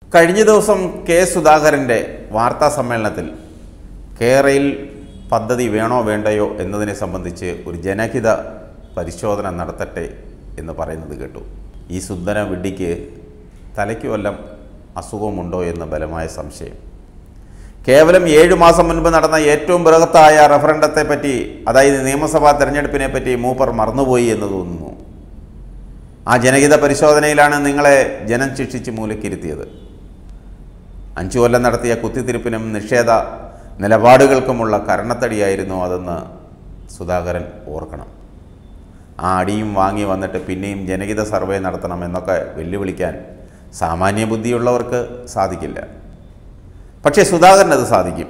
കഴിഞ്ഞ ദിവസം കെ സുധാകരൻ്റെ വാർത്താ സമ്മേളനത്തിൽ കേരയിൽ പദ്ധതി വേണോ വേണ്ടയോ എന്നതിനെ സംബന്ധിച്ച് ഒരു ജനഹിത പരിശോധന നടത്തട്ടെ എന്ന് പറയുന്നത് കേട്ടു ഈ സുന്ദര വിഡ്ഢിക്ക് തലയ്ക്ക് വല്ലം അസുഖമുണ്ടോ എന്ന് ബലമായ സംശയം കേവലം ഏഴു മാസം മുൻപ് നടന്ന ഏറ്റവും ബൃഹത്തായ റഫറണ്ടത്തെ പറ്റി അതായത് നിയമസഭാ തെരഞ്ഞെടുപ്പിനെ പറ്റി മൂപ്പർ മറന്നുപോയി എന്ന് തോന്നുന്നു ആ ജനഹിത പരിശോധനയിലാണ് നിങ്ങളെ ജനം ശിക്ഷിച്ച് മൂലക്കിരുത്തിയത് അഞ്ചു കൊല്ലം നടത്തിയ കുത്തിത്തിരിപ്പിനും നിഷേധ നിലപാടുകൾക്കുമുള്ള കരണത്തടിയായിരുന്നു അതെന്ന് സുധാകരൻ ഓർക്കണം ആ അടിയും വാങ്ങി വന്നിട്ട് പിന്നെയും ജനഹിത സർവേ നടത്തണം എന്നൊക്കെ വെല്ലുവിളിക്കാൻ സാമാന്യ ബുദ്ധിയുള്ളവർക്ക് സാധിക്കില്ല പക്ഷേ സുധാകരൻ അത് സാധിക്കും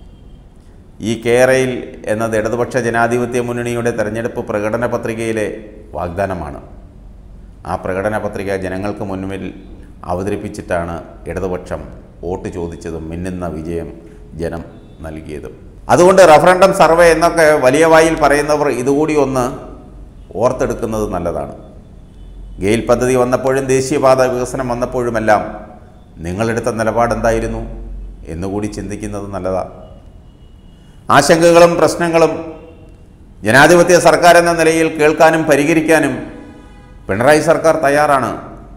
ഈ കേരയിൽ എന്നത് ഇടതുപക്ഷ ജനാധിപത്യ മുന്നണിയുടെ തെരഞ്ഞെടുപ്പ് പ്രകടന പത്രികയിലെ വാഗ്ദാനമാണ് ആ പ്രകടന പത്രിക ജനങ്ങൾക്ക് മുന്നിൽ അവതരിപ്പിച്ചിട്ടാണ് ഇടതുപക്ഷം വോട്ട് ചോദിച്ചതും മിന്നുന്ന വിജയം ജനം നൽകിയതും അതുകൊണ്ട് റഫറണ്ടം സർവേ എന്നൊക്കെ വലിയ വായിൽ പറയുന്നവർ ഇതുകൂടി ഒന്ന് ഓർത്തെടുക്കുന്നത് നല്ലതാണ് ഗെയിൽ പദ്ധതി വന്നപ്പോഴും ദേശീയപാത വികസനം വന്നപ്പോഴുമെല്ലാം നിങ്ങളെടുത്ത നിലപാട് എന്തായിരുന്നു എന്നുകൂടി ചിന്തിക്കുന്നത് നല്ലതാണ് ആശങ്കകളും പ്രശ്നങ്ങളും ജനാധിപത്യ സർക്കാർ എന്ന നിലയിൽ കേൾക്കാനും പരിഹരിക്കാനും പിണറായി സർക്കാർ തയ്യാറാണ്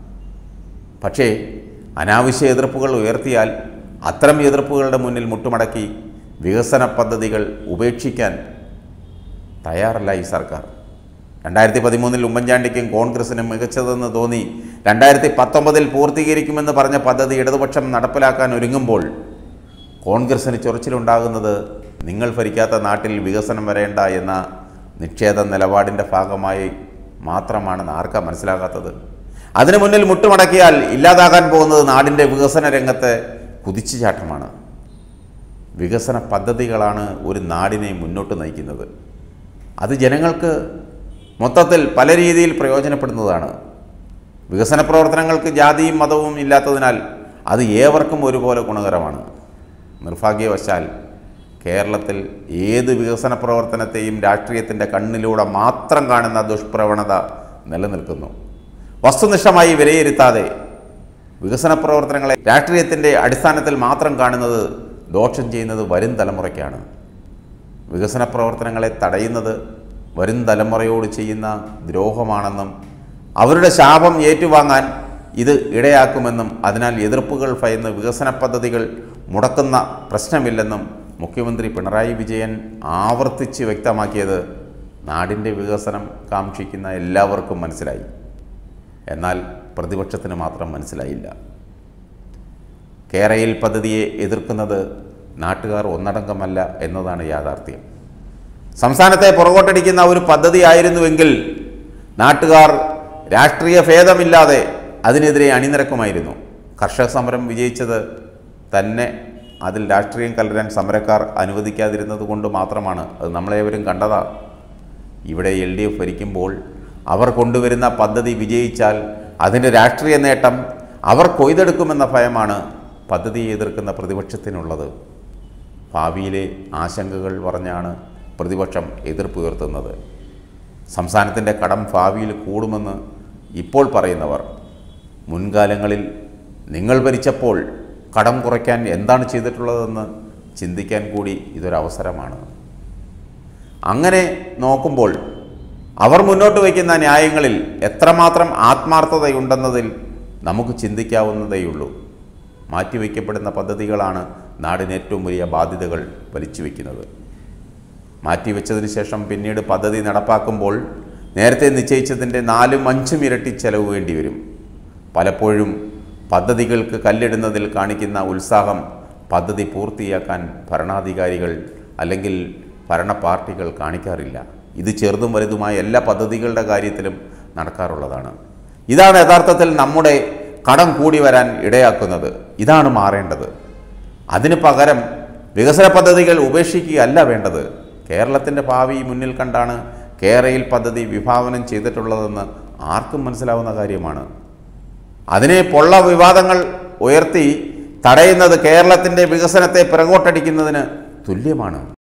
പക്ഷേ അനാവശ്യ എതിർപ്പുകൾ ഉയർത്തിയാൽ അത്തരം എതിർപ്പുകളുടെ മുന്നിൽ മുട്ടുമടക്കി വികസന പദ്ധതികൾ ഉപേക്ഷിക്കാൻ തയ്യാറല്ല ഈ സർക്കാർ രണ്ടായിരത്തി പതിമൂന്നിൽ ഉമ്മൻചാണ്ടിക്കും കോൺഗ്രസിനും മികച്ചതെന്ന് തോന്നി രണ്ടായിരത്തി പത്തൊമ്പതിൽ പൂർത്തീകരിക്കുമെന്ന് പറഞ്ഞ പദ്ധതി ഇടതുപക്ഷം നടപ്പിലാക്കാൻ ഒരുങ്ങുമ്പോൾ കോൺഗ്രസിന് ചൊറിച്ചിലുണ്ടാകുന്നത് നിങ്ങൾ ഭരിക്കാത്ത നാട്ടിൽ വികസനം വരേണ്ട എന്ന നിക്ഷേധ നിലപാടിൻ്റെ ഭാഗമായി മാത്രമാണെന്ന് ആർക്കാ മനസ്സിലാകാത്തത് അതിനു മുന്നിൽ മുട്ടുമടക്കിയാൽ ഇല്ലാതാകാൻ പോകുന്നത് നാടിൻ്റെ വികസന രംഗത്തെ കുതിച്ചുചാട്ടമാണ് വികസന പദ്ധതികളാണ് ഒരു നാടിനെ മുന്നോട്ട് നയിക്കുന്നത് അത് ജനങ്ങൾക്ക് മൊത്തത്തിൽ പല രീതിയിൽ പ്രയോജനപ്പെടുന്നതാണ് വികസന പ്രവർത്തനങ്ങൾക്ക് ജാതിയും മതവും ഇല്ലാത്തതിനാൽ അത് ഏവർക്കും ഒരുപോലെ ഗുണകരമാണ് നിർഭാഗ്യവശാൽ കേരളത്തിൽ ഏത് വികസന പ്രവർത്തനത്തെയും രാഷ്ട്രീയത്തിൻ്റെ കണ്ണിലൂടെ മാത്രം കാണുന്ന ദുഷ്പ്രവണത നിലനിൽക്കുന്നു വസ്തുനിഷ്ഠമായി വിലയിരുത്താതെ വികസന പ്രവർത്തനങ്ങളെ രാഷ്ട്രീയത്തിൻ്റെ അടിസ്ഥാനത്തിൽ മാത്രം കാണുന്നത് ദോഷം ചെയ്യുന്നത് വരും തലമുറയ്ക്കാണ് വികസന പ്രവർത്തനങ്ങളെ തടയുന്നത് വരും തലമുറയോട് ചെയ്യുന്ന ദ്രോഹമാണെന്നും അവരുടെ ശാപം ഏറ്റുവാങ്ങാൻ ഇത് ഇടയാക്കുമെന്നും അതിനാൽ എതിർപ്പുകൾ ഭയന്ന് വികസന പദ്ധതികൾ മുടക്കുന്ന പ്രശ്നമില്ലെന്നും മുഖ്യമന്ത്രി പിണറായി വിജയൻ ആവർത്തിച്ച് വ്യക്തമാക്കിയത് നാടിൻ്റെ വികസനം കാക്ഷിക്കുന്ന എല്ലാവർക്കും മനസ്സിലായി എന്നാൽ പ്രതിപക്ഷത്തിന് മാത്രം മനസ്സിലായില്ല കേരയിൽ പദ്ധതിയെ എതിർക്കുന്നത് നാട്ടുകാർ ഒന്നടങ്കമല്ല എന്നതാണ് യാഥാർത്ഥ്യം സംസ്ഥാനത്തെ പുറകോട്ടടിക്കുന്ന ഒരു പദ്ധതി ആയിരുന്നുവെങ്കിൽ നാട്ടുകാർ രാഷ്ട്രീയ ഭേദമില്ലാതെ അതിനെതിരെ അണിനിരക്കുമായിരുന്നു കർഷക സമരം വിജയിച്ചത് തന്നെ അതിൽ രാഷ്ട്രീയം കലരാൻ സമരക്കാർ അനുവദിക്കാതിരുന്നത് കൊണ്ട് മാത്രമാണ് അത് നമ്മളേവരും കണ്ടതാ ഇവിടെ എൽ ഡി എഫ് ഭരിക്കുമ്പോൾ അവർ കൊണ്ടുവരുന്ന പദ്ധതി വിജയിച്ചാൽ അതിൻ്റെ രാഷ്ട്രീയ നേട്ടം അവർ കൊയ്തെടുക്കുമെന്ന ഭയമാണ് പദ്ധതിയെ എതിർക്കുന്ന പ്രതിപക്ഷത്തിനുള്ളത് ഭാവിയിലെ ആശങ്കകൾ പറഞ്ഞാണ് പ്രതിപക്ഷം എതിർപ്പുയർത്തുന്നത് സംസ്ഥാനത്തിൻ്റെ കടം ഭാവിയിൽ കൂടുമെന്ന് ഇപ്പോൾ പറയുന്നവർ മുൻകാലങ്ങളിൽ നിങ്ങൾ ഭരിച്ചപ്പോൾ കടം കുറയ്ക്കാൻ എന്താണ് ചെയ്തിട്ടുള്ളതെന്ന് ചിന്തിക്കാൻ കൂടി ഇതൊരവസരമാണ് അങ്ങനെ നോക്കുമ്പോൾ അവർ മുന്നോട്ട് വയ്ക്കുന്ന ന്യായങ്ങളിൽ എത്രമാത്രം ആത്മാർത്ഥതയുണ്ടെന്നതിൽ നമുക്ക് ചിന്തിക്കാവുന്നതേയുള്ളൂ മാറ്റിവെക്കപ്പെടുന്ന പദ്ധതികളാണ് നാടിന് ഏറ്റവും വലിയ ബാധ്യതകൾ വലിച്ചു വയ്ക്കുന്നത് മാറ്റിവെച്ചതിന് ശേഷം പിന്നീട് പദ്ധതി നടപ്പാക്കുമ്പോൾ നേരത്തെ നിശ്ചയിച്ചതിൻ്റെ നാലും അഞ്ചും ഇരട്ടി ചെലവ് വേണ്ടി വരും പലപ്പോഴും പദ്ധതികൾക്ക് കല്ലിടുന്നതിൽ കാണിക്കുന്ന ഉത്സാഹം പദ്ധതി പൂർത്തിയാക്കാൻ ഭരണാധികാരികൾ അല്ലെങ്കിൽ ഭരണ പാർട്ടികൾ കാണിക്കാറില്ല ഇത് ചെറുതും വലുതുമായ എല്ലാ പദ്ധതികളുടെ കാര്യത്തിലും നടക്കാറുള്ളതാണ് ഇതാണ് യഥാർത്ഥത്തിൽ നമ്മുടെ കടം കൂടി വരാൻ ഇടയാക്കുന്നത് ഇതാണ് മാറേണ്ടത് അതിന് പകരം വികസന പദ്ധതികൾ ഉപേക്ഷിക്കുകയല്ല വേണ്ടത് കേരളത്തിൻ്റെ ഭാവി മുന്നിൽ കണ്ടാണ് കേരയിൽ പദ്ധതി വിഭാവനം ചെയ്തിട്ടുള്ളതെന്ന് ആർക്കും മനസ്സിലാവുന്ന കാര്യമാണ് അതിനെ പൊള്ള വിവാദങ്ങൾ ഉയർത്തി തടയുന്നത് കേരളത്തിൻ്റെ വികസനത്തെ പിറകോട്ടടിക്കുന്നതിന് തുല്യമാണ്